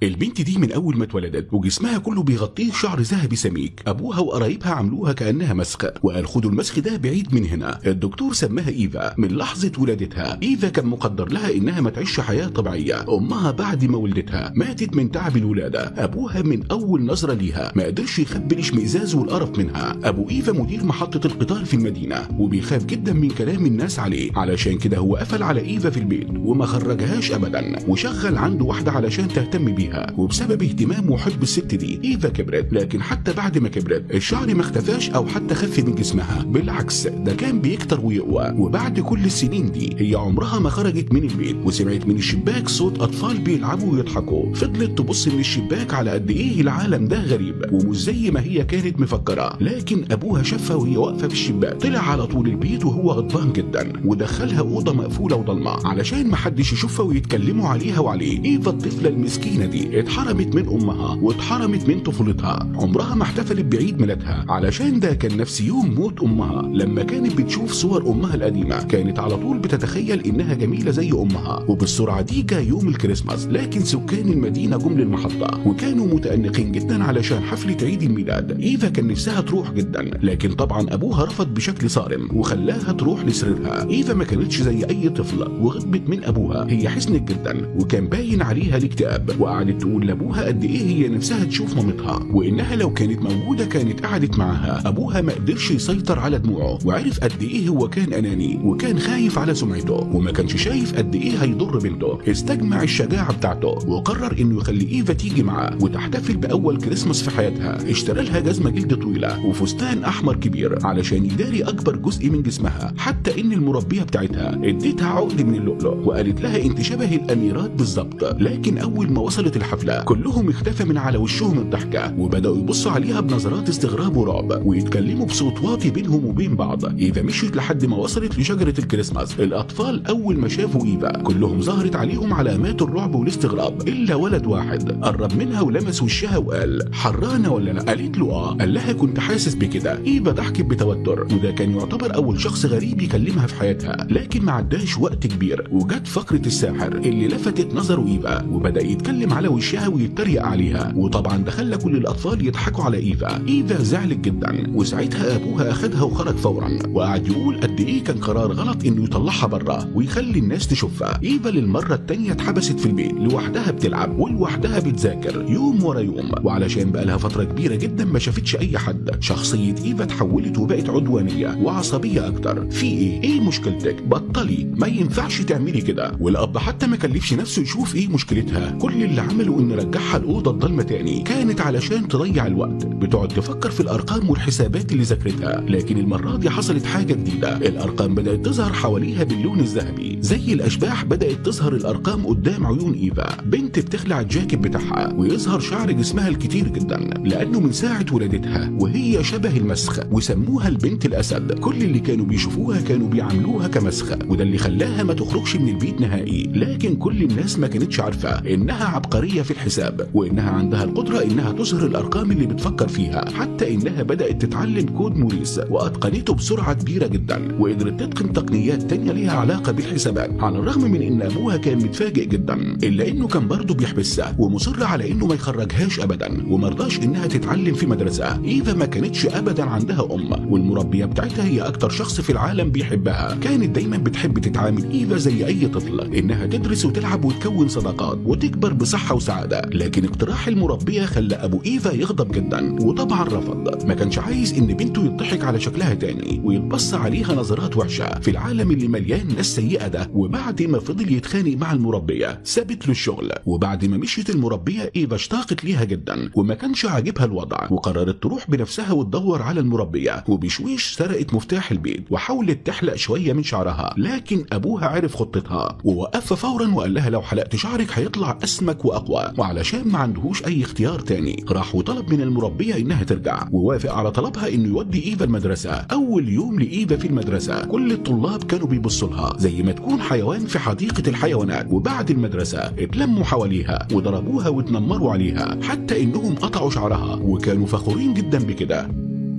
البنت دي من اول ما اتولدت وجسمها كله بيغطيه شعر ذهبي سميك ابوها وقرايبها عملوها كانها مسخ وقال خدوا المسخ ده بعيد من هنا الدكتور سماها ايفا من لحظه ولادتها ايفا كان مقدر لها انها ما تعيش حياه طبيعيه امها بعد ما ولدتها ماتت من تعب الولاده ابوها من اول نظره ليها ما قدرش يخبي الاشمئزاز والقرف منها ابو ايفا مدير محطه القطار في المدينه وبيخاف جدا من كلام الناس عليه علشان كده هو قفل على ايفا في البيت وما خرجهاش ابدا وشغل عنده واحده علشان تهتم بيها وبسبب اهتمام وحب الست دي ايفا كبرت لكن حتى بعد ما كبرت الشعر ما اختفاش او حتى خف من جسمها بالعكس ده كان بيكتر ويقوى وبعد كل السنين دي هي عمرها ما خرجت من البيت وسمعت من الشباك صوت اطفال بيلعبوا ويضحكوا فضلت تبص من الشباك على قد ايه العالم ده غريب ومش زي ما هي كانت مفكره لكن ابوها شافها وهي واقفه في الشباك طلع على طول البيت وهو غضبان جدا ودخلها اوضه مقفوله وضلمه علشان محدش يشوفها ويتكلموا عليها وعليه ايفا الطفله المسكينه دي اتحرمت من امها واتحرمت من طفولتها عمرها ما احتفلت بعيد ميلادها علشان ده كان نفس يوم موت امها لما كانت بتشوف صور امها القديمه كانت على طول بتتخيل انها جميله زي امها وبالسرعه دي جاء يوم الكريسماس لكن سكان المدينه جم للمحطه وكانوا متأنقين جدا علشان حفله عيد الميلاد ايفا كان نفسها تروح جدا لكن طبعا ابوها رفض بشكل صارم وخلاها تروح لسريرها ايفا ما كانتش زي اي طفله وغضبت من ابوها هي حزنت جدا وكان باين عليها الاكتئاب وقعدت تقول لابوها قد ايه هي نفسها تشوف مامتها وانها لو كانت موجوده كانت قعدت معاها ابوها ما قدرش يسيطر على دموعه وعرف قد ايه هو كان اناني وكان خايف على سمعته وما كانش شايف قد ايه هيضر بنته استجمع الشجاعه بتاعته وقرر انه يخلي ايفا تيجي معاه وتحتفل باول كريسماس في حياتها اشترى لها جزمه جلد طويله وفستان احمر كبير علشان يداري اكبر جزء من جسمها حتى ان المربيه بتاعتها اديتها عقد من اللؤلؤ وقالت لها انت شبه الاميرات بالظبط لكن اول ما وصلت الحفله كلهم اختفى من على وشهم الضحكه وبداوا يبصوا عليها بنظرات استغراب ورعب ويتكلموا بصوت واطي بينهم وبين بعض ايفا مشيت لحد ما وصلت لشجره الكريسماس الاطفال اول ما شافوا ايفا كلهم ظهرت عليهم علامات الرعب والاستغراب الا ولد واحد قرب منها ولمس وشها وقال حرانه ولا لا قالت له اه قال لها كنت حاسس بكده ايفا ضحكت بتوتر وده كان يعتبر اول شخص غريب يكلمها في حياتها لكن ما عداش وقت كبير وجت فقره الساحر اللي لفتت نظره ايفا وبدا يتكلم على وشها ويتريق عليها وطبعا ده خلى كل الاطفال يضحكوا على ايفا ايفا زعلت جدا وساعتها ابوها اخدها وخرج فورا وقعد يقول قد ايه كان قرار غلط انه يطلعها بره ويخلي الناس تشوفها ايفا للمره التانيه اتحبست في البيت لوحدها بتلعب ولوحدها بتذاكر يوم ورا يوم وعلشان بقالها فتره كبيره جدا ما شافتش اي حد شخصيه ايفا اتحولت وبقت عدوانيه وعصبيه اكتر في ايه ايه مشكلتك بطلي ما ينفعش تعملي كده والاب حتى ما كلفش نفسه يشوف ايه مشكلتها كل اللي عمله ان رجعها الاوضه الضلمه تاني كانت علشان تضيع الوقت بتقعد تفكر في الارقام والحسابات اللي ذاكرتها لكن المره دي حصلت حاجه جديده الارقام بدات تظهر حواليها باللون الذهبي زي الاشباح بدات تظهر الارقام قدام عيون ايفا بنت بتخلع الجاكيت بتاعها ويظهر شعر جسمها الكتير جدا لانه من ساعه ولادتها وهي شبه المسخ وسموها البنت الاسد كل اللي كانوا بيشوفوها كانوا بيعاملوها كمسخ وده اللي خلاها ما تخرجش من البيت نهائي لكن كل الناس ما كانتش عارفه انها عبقريه في الحساب وانها عندها القدره انها تظهر الارقام اللي بتفكر فيها حتى انها بدات تتعلم كود موريس واتقنته بسرعه كبيره جدا وقدرت تتقن تقنيات تانية ليها علاقه بالحسابات على الرغم من ان ابوها كان متفاجئ جدا الا انه كان برضه بيحبسها ومصر على انه ما يخرجهاش ابدا ومرضاش انها تتعلم في مدرسه ايفا ما كانتش ابدا عندها ام والمربيه بتاعتها هي اكتر شخص في العالم بيحبها كانت دايما بتحب تتعامل ايفا زي اي طفل انها تدرس وتلعب وتكون صداقات وتكبر بصحه وسعاده لكن اقتراح المربيه خلى ابو ايفا يغضب جدا وطبعا رفض ما كانش عايز ان بنته يضحك على شكلها تاني ويتبص عليها نظرات وحشه في العالم اللي مليان ناس سيئه ده وبعد ما فضل يتخانق مع المربيه سابت له الشغل وبعد ما مشيت المربيه ايفا اشتاقت ليها جدا وما كانش عاجبها الوضع وقررت تروح بنفسها وتدور على المربيه وبشويش سرقت مفتاح البيت وحاولت تحلق شويه من شعرها لكن ابوها عرف خطتها ووقفها فورا وقال لها لو حلقت شعرك هيطلع اسمك واقوى وعلشان ما عندهوش اي اختيار تاني راح وطلب من المربيه انها ترجع ووافق على طلبها انه يودي ايفا المدرسه اول يوم لايفا في المدرسه كل الطلاب كانوا بيبصوا لها زي ما تكون حيوان في حديقه الحيوانات وبعد المدرسه اتلموا حواليها وضربوها واتنمروا عليها حتى انهم قطعوا شعرها وكانوا فخورين جدا بكده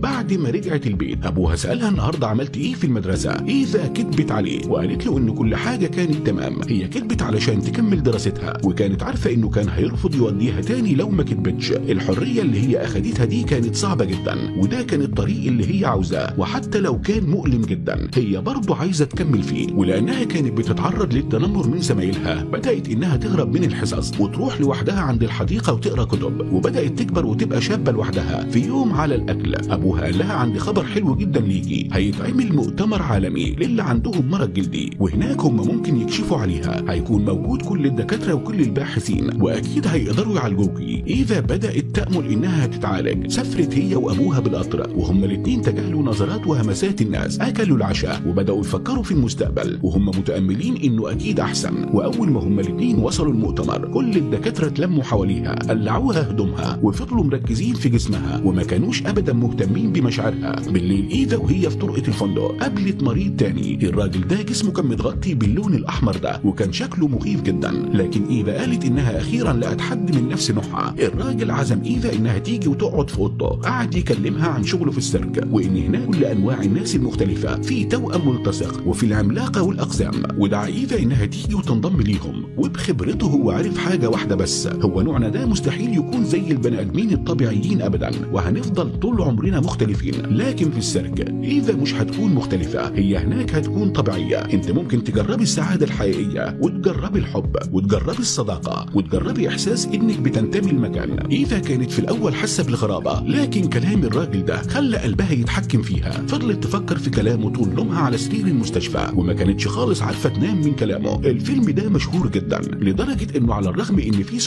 بعد ما رجعت البيت ابوها سالها النهارده عملت ايه في المدرسه ايفا كذبت عليه وقالت له ان كل حاجه كانت تمام هي كذبت علشان تكمل دراستها وكانت عارفه انه كان هيرفض يوديها تاني لو ما كذبتش الحريه اللي هي اخدتها دي كانت صعبه جدا وده كان الطريق اللي هي عاوزاه وحتى لو كان مؤلم جدا هي برضه عايزه تكمل فيه ولانها كانت بتتعرض للتنمر من زمايلها بدات انها تهرب من الحصص وتروح لوحدها عند الحديقه وتقرا كتب وبدات تكبر وتبقى شابه لوحدها في يوم على الاكل ابوها قال لها عندي خبر حلو جدا ليكي هيتعمل مؤتمر عالمي للي عندهم مرض جلدي وهناك هم ممكن يكشفوا عليها هيكون موجود كل الدكاتره وكل الباحثين واكيد هيقدروا يعالجوكي ايفا بدات تامل انها تتعالج سافرت هي وابوها بالقطر وهم الاثنين تجاهلوا نظرات وهمسات الناس اكلوا العشاء وبداوا يفكروا في المستقبل وهم متاملين انه اكيد احسن واول ما هم الاثنين وصلوا المؤتمر كل الدكاتره اتلموا حواليها قلعوها هدومها وفضلوا مركزين في جسمها وما كانوش ابدا مهتمين بمشاعرها بالليل ايفا وهي في طرقه الفندق قابلت مريض تاني الراجل ده جسمه كان متغطي باللون الاحمر ده وكان شكله مخيف جدا لكن ايفا قالت انها اخيرا لقت حد من نفس نوعها الراجل عزم ايفا انها تيجي وتقعد في اوضته قعد يكلمها عن شغله في السيرك وان هناك كل انواع الناس المختلفه في توأم ملتصق وفي العملاقه والاقزام ودعا ايفا انها تيجي وتنضم ليهم وبخبرته هو عرف حاجه واحده بس هو نوعنا ده مستحيل يكون زي البني ادمين الطبيعيين ابدا وهنفضل طول عمرنا مختلفين لكن في السيرك ايفا مش هتكون مختلفه هي هناك هتكون طبيعيه انت ممكن تجربي السعاده الحقيقيه وتجربي الحب وتجربي الصداقه وتجربي احساس انك بتنتمي لمكان ايفا كانت في الاول حاسه بالغرابه لكن كلام الراجل ده خلى قلبها يتحكم فيها فضلت تفكر في كلامه طول نومها على سرير المستشفى وما كانتش خالص عارفه تنام من كلامه الفيلم ده مشهور جدا لدرجه انه على الرغم ان في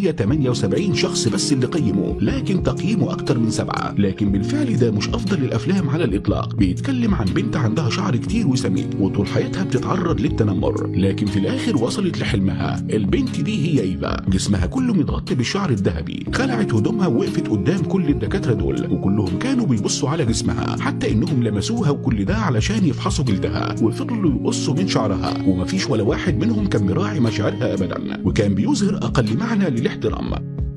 778 شخص بس اللي قيموه لكن تقييمه اكتر من سبعه لكن بالفعل ده مش افضل الافلام على الاطلاق بيتكلم عن بنت عندها شعر كتير وسميك وطول حياتها بتتعرض للتنمر لكن في الاخر وصلت لحلمها البنت دي هي ايفا جسمها كله متغطي بالشعر الذهبي خلعت هدومها ووقفت قدام كل الدكاتره دول وكلهم كانوا بيبصوا على جسمها حتى انهم لمسوها وكل ده علشان يفحصوا جلدها وفضلوا يقصوا من شعرها ومفيش ولا واحد منهم كان مراعي مشاعرها ابدا وكان بيظهر اقل معنى للاحترام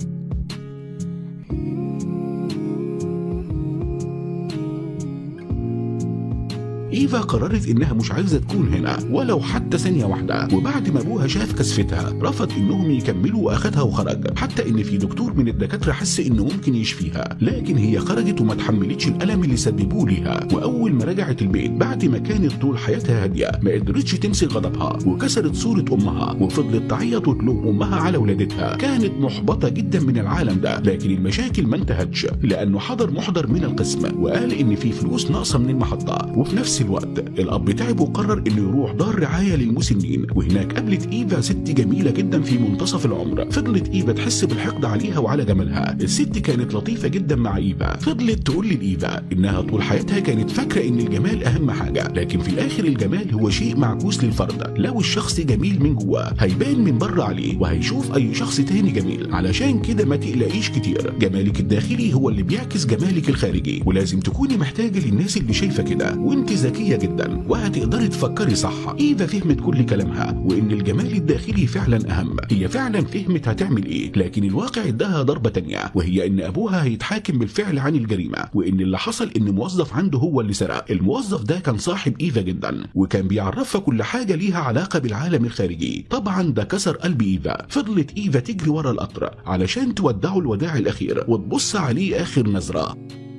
ايفا قررت انها مش عايزه تكون هنا ولو حتى ثانيه واحده وبعد ما ابوها شاف كسفتها رفض انهم يكملوا واخدها وخرج حتى ان في دكتور من الدكاتره حس انه ممكن يشفيها لكن هي خرجت وما تحملتش الالم اللي سببوه ليها واول ما رجعت البيت بعد ما كانت طول حياتها هاديه ما قدرتش تمسك غضبها وكسرت صوره امها وفضلت تعيط وتلوم امها على ولادتها كانت محبطه جدا من العالم ده لكن المشاكل ما انتهتش لانه حضر محضر من القسم وقال ان في فلوس ناقصه من المحطه وفي نفس الوقت الاب تعب وقرر انه يروح دار رعايه للمسنين وهناك قابلت ايفا ست جميله جدا في منتصف العمر فضلت ايفا تحس بالحقد عليها وعلى جمالها الست كانت لطيفه جدا مع ايفا فضلت تقول لايفا انها طول حياتها كانت فاكره ان الجمال اهم حاجه لكن في الاخر الجمال هو شيء معكوس للفرد لو الشخص جميل من جواه هيبان من بره عليه وهيشوف اي شخص تاني جميل علشان كده ما تقلقيش كتير جمالك الداخلي هو اللي بيعكس جمالك الخارجي ولازم تكوني محتاجه للناس اللي شايفه كده وانت ذكيه جدا وهتقدري تفكري صح ايفا فهمت كل كلامها وان الجمال الداخلي فعلا اهم هي فعلا فهمت هتعمل ايه لكن الواقع اداها ضربه تانية وهي ان ابوها هيتحاكم بالفعل عن الجريمه وان اللي حصل ان موظف عنده هو اللي سرق الموظف ده كان صاحب ايفا جدا وكان بيعرفها كل حاجه ليها علاقه بالعالم الخارجي طبعا ده كسر قلب ايفا فضلت ايفا تجري ورا القطر علشان تودعه الوداع الاخير وتبص عليه اخر نظره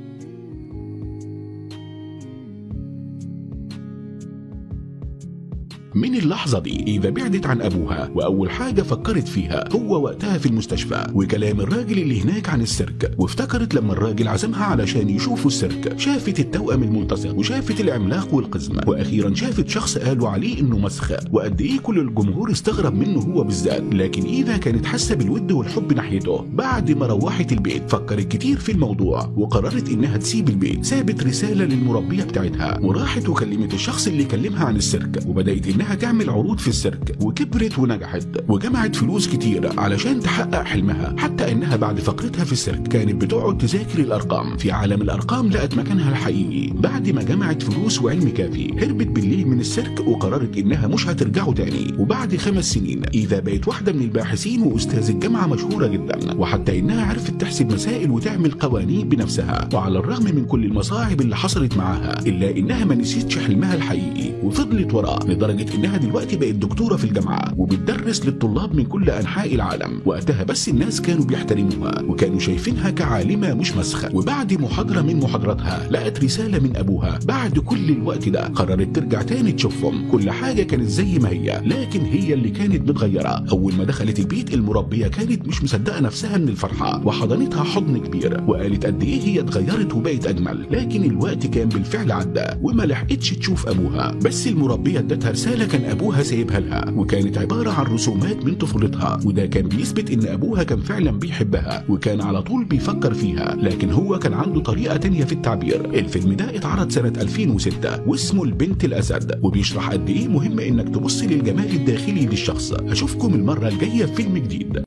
من اللحظة دي إيفا بعدت عن أبوها وأول حاجة فكرت فيها هو وقتها في المستشفى وكلام الراجل اللي هناك عن السيرك وافتكرت لما الراجل عزمها علشان يشوفوا السيرك شافت التوأم الملتصق وشافت العملاق والقزم وأخيرا شافت شخص قالوا عليه إنه مسخ وقد إيه كل الجمهور استغرب منه هو بالذات لكن إيفا كانت حاسة بالود والحب ناحيته بعد ما روحت البيت فكرت كتير في الموضوع وقررت إنها تسيب البيت سابت رسالة للمربية بتاعتها وراحت وكلمت الشخص اللي كلمها عن السيرك وبدأت إنها انها تعمل عروض في السيرك وكبرت ونجحت وجمعت فلوس كتير علشان تحقق حلمها حتى انها بعد فقرتها في السيرك كانت بتقعد تذاكر الارقام في عالم الارقام لقت مكانها الحقيقي بعد ما جمعت فلوس وعلم كافي هربت بالليل من السيرك وقررت انها مش هترجعه تاني وبعد خمس سنين اذا بقت واحده من الباحثين واستاذ الجامعه مشهوره جدا وحتى انها عرفت تحسب مسائل وتعمل قوانين بنفسها وعلى الرغم من كل المصاعب اللي حصلت معاها الا انها ما نسيتش حلمها الحقيقي وفضلت وراه لدرجه انها دلوقتي بقت دكتوره في الجامعه وبتدرس للطلاب من كل انحاء العالم وقتها بس الناس كانوا بيحترموها وكانوا شايفينها كعالمه مش مسخه وبعد محاضره من محاضراتها لقت رساله من ابوها بعد كل الوقت ده قررت ترجع تاني تشوفهم كل حاجه كانت زي ما هي لكن هي اللي كانت متغيره اول ما دخلت البيت المربيه كانت مش مصدقه نفسها من الفرحه وحضنتها حضن كبير وقالت قد ايه هي اتغيرت وبقت اجمل لكن الوقت كان بالفعل عدى وما لحقتش تشوف ابوها بس المربيه ادتها رساله كان ابوها سايبها لها وكانت عباره عن رسومات من طفولتها وده كان بيثبت ان ابوها كان فعلا بيحبها وكان على طول بيفكر فيها لكن هو كان عنده طريقه تانية في التعبير الفيلم ده اتعرض سنه 2006 واسمه البنت الاسد وبيشرح قد ايه مهم انك تبص للجمال الداخلي للشخص اشوفكم المره الجايه في فيلم جديد